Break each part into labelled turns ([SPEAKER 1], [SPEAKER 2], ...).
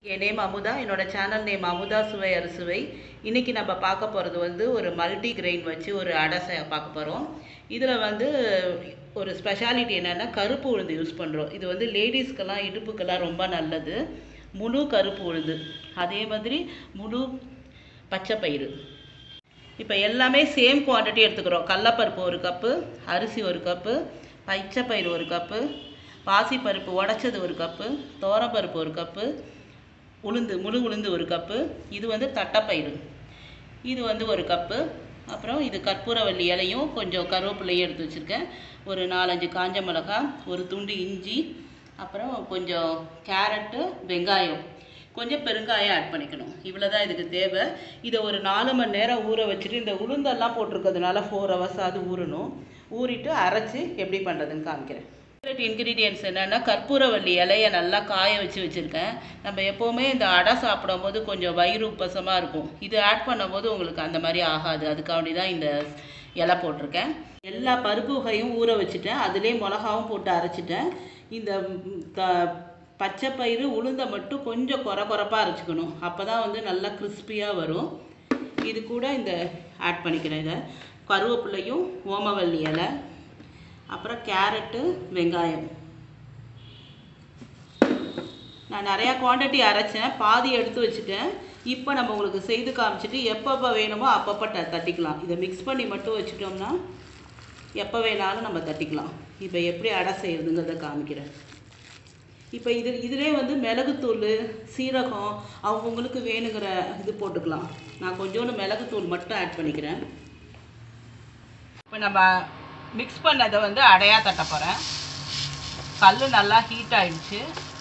[SPEAKER 1] என் name Amudha என்னோட channel name Amudha சுவை அறுசுவை இன்னைக்கு நம்ம பார்க்க போகிறது வந்து ஒரு மல்டி கிரெயின் வச்சு ஒரு அடை செ- பார்க்க போகிறோம் இதில் வந்து ஒரு ஸ்பெஷாலிட்டி என்னென்னா கருப்பு உளுந்து யூஸ் பண்ணுறோம் இது வந்து லேடிஸ்க்கெல்லாம் இடுப்புக்கெல்லாம் ரொம்ப நல்லது முழு கருப்பு உளுந்து அதே மாதிரி முழு பச்சை பயிறு இப்போ எல்லாமே சேம் குவாண்டிட்டி எடுத்துக்கிறோம் கடலப்பருப்பு ஒரு கப்பு அரிசி ஒரு கப்பு பச்சைப்பயிறு ஒரு கப்பு பாசிப்பருப்பு உடச்சது ஒரு கப்பு தோரப்பருப்பு ஒரு கப்பு உளுந்து முழு உளுந்து ஒரு கப்பு இது வந்து தட்டைப்பயிறு இது வந்து ஒரு கப்பு அப்புறம் இது கற்பூரவள்ளி இலையும் கொஞ்சம் கருவேப்பிலையும் எடுத்து வச்சுருக்கேன் ஒரு நாலஞ்சு காஞ்ச மிளகாய் ஒரு துண்டு இஞ்சி அப்புறம் கொஞ்சம் கேரட்டு வெங்காயம் கொஞ்சம் பெருங்காயம் ஆட் பண்ணிக்கணும் இவ்வளோ தான் இதுக்கு தேவை இதை ஒரு நாலு மணி நேரம் ஊற வச்சுட்டு இந்த உளுந்தெல்லாம் போட்டிருக்கிறதுனால ஃபோர் ஹவர்ஸ் அது ஊறணும் ஊறிட்டு அரைச்சி எப்படி பண்ணுறதுன்னு காமிக்கிறேன் சீக்ரெட் இன்க்ரீடியன்ட்ஸ் என்னென்னா கற்பூரவள்ளி இலையை நல்லா காய வச்சு வச்சுருக்கேன் நம்ம எப்போவுமே இந்த அடை சாப்பிடும்போது கொஞ்சம் வயிறு உப்பசமாக இருக்கும் இது ஆட் பண்ணும்போது உங்களுக்கு அந்த மாதிரி ஆகாது அதுக்காண்டி தான் இந்த இலை போட்டிருக்கேன் எல்லா பருப்பு வகையும் ஊற வச்சுட்டேன் அதுலேயே மிளகாவும் போட்டு அரைச்சிட்டேன் இந்த ம், க பச்சை பயிறு உளுந்தை மட்டும் கொஞ்சம் குறை குறைப்பாக அரைச்சிக்கணும் அப்போ தான் வந்து நல்லா கிறிஸ்பியாக வரும் இது கூட இந்த ஆட் பண்ணிக்கிறேன் இதை கருவேப்பிலையும் ஓமவல்லி இலை அப்புறம் கேரட்டு வெங்காயம் நான் நிறையா குவாண்டிட்டி அரைச்சேன் பாதி எடுத்து வச்சுட்டேன் இப்போ நம்ம உங்களுக்கு செய்து காமிச்சிட்டு எப்பப்போ வேணுமோ அப்பப்போ த தட்டிக்கலாம் இதை மிக்ஸ் பண்ணி மட்டும் வச்சுட்டோம்னா எப்போ வேணாலும் நம்ம தட்டிக்கலாம் இப்போ எப்படி அடை செய்யறதுங்கிறத காமிக்கிறேன் இப்போ இது இதிலே வந்து மிளகுத்தூள் சீரகம் அவங்கவுங்களுக்கு வேணுங்கிற இது போட்டுக்கலாம் நான் கொஞ்சோண்டு மிளகுத்தூள் மட்டும் ஆட் பண்ணிக்கிறேன் இப்போ நம்ம மிக்ஸ் பண்ணதை வந்து அடையாக தட்ட போகிறேன் கல் நல்லா ஹீட் ஆயிடுச்சு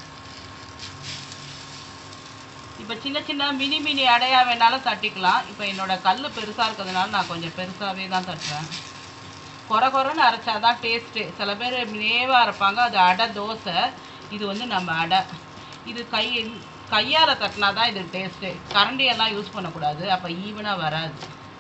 [SPEAKER 1] இப்போ சின்ன சின்ன மினி மினி அடையாக வேணாலும் தட்டிக்கலாம் இப்போ என்னோட கல் பெருசாக இருக்கிறதுனால நான் கொஞ்சம் பெருசாகவே தான் தட்டுறேன் குறை குறைன்னு அரைச்சாதான் டேஸ்ட்டு சில பேர் நேவாக அரைப்பாங்க அது அடை தோசை இது வந்து நம்ம அடை இது கை கையால் தட்டினா தான் இது டேஸ்ட்டு கரண்டியெல்லாம் யூஸ் பண்ணக்கூடாது அப்போ ஈவனாக வராது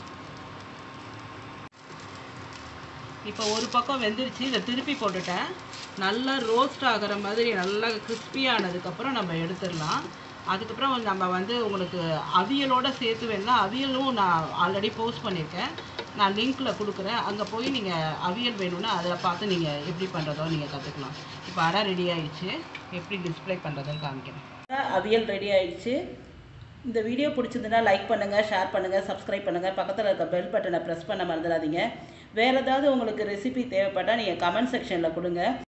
[SPEAKER 1] இப்போ ஒரு பக்கம் வெந்துருச்சு இதை திருப்பி போட்டுட்டேன் நல்லா ரோஸ்ட் ஆகிற மாதிரி நல்லா கிறிஸ்பியானதுக்கப்புறம் நம்ம எடுத்துடலாம் அதுக்கப்புறம் நம்ம வந்து உங்களுக்கு அவியலோட சேர்த்து வேணும்னா அவியலும் நான் ஆல்ரெடி போஸ்ட் பண்ணியிருக்கேன் நான் லிங்க்கில் கொடுக்குறேன் அங்கே போய் நீங்கள் அவியல் வேணும்னா அதில் பார்த்து நீங்கள் எப்படி பண்ணுறதோ நீங்கள் கற்றுக்கலாம் இப்போ அடை ரெடி ஆயிடுச்சு எப்படி டிஸ்ப்ளே பண்ணுறதுன்னு காமிக்கிறேன் அவியல் ரெடி ஆயிடுச்சு இந்த வீடியோ பிடிச்சதுன்னா லைக் பண்ணுங்கள் ஷேர் பண்ணுங்கள் சப்ஸ்கிரைப் பண்ணுங்கள் பக்கத்தில் இருக்க பெல் பட்டனை ப்ரெஸ் பண்ண மறந்துடாதீங்க வேறு ஏதாவது உங்களுக்கு ரெசிபி தேவைப்பட்டால் நீங்கள் கமெண்ட் செக்ஷனில் கொடுங்க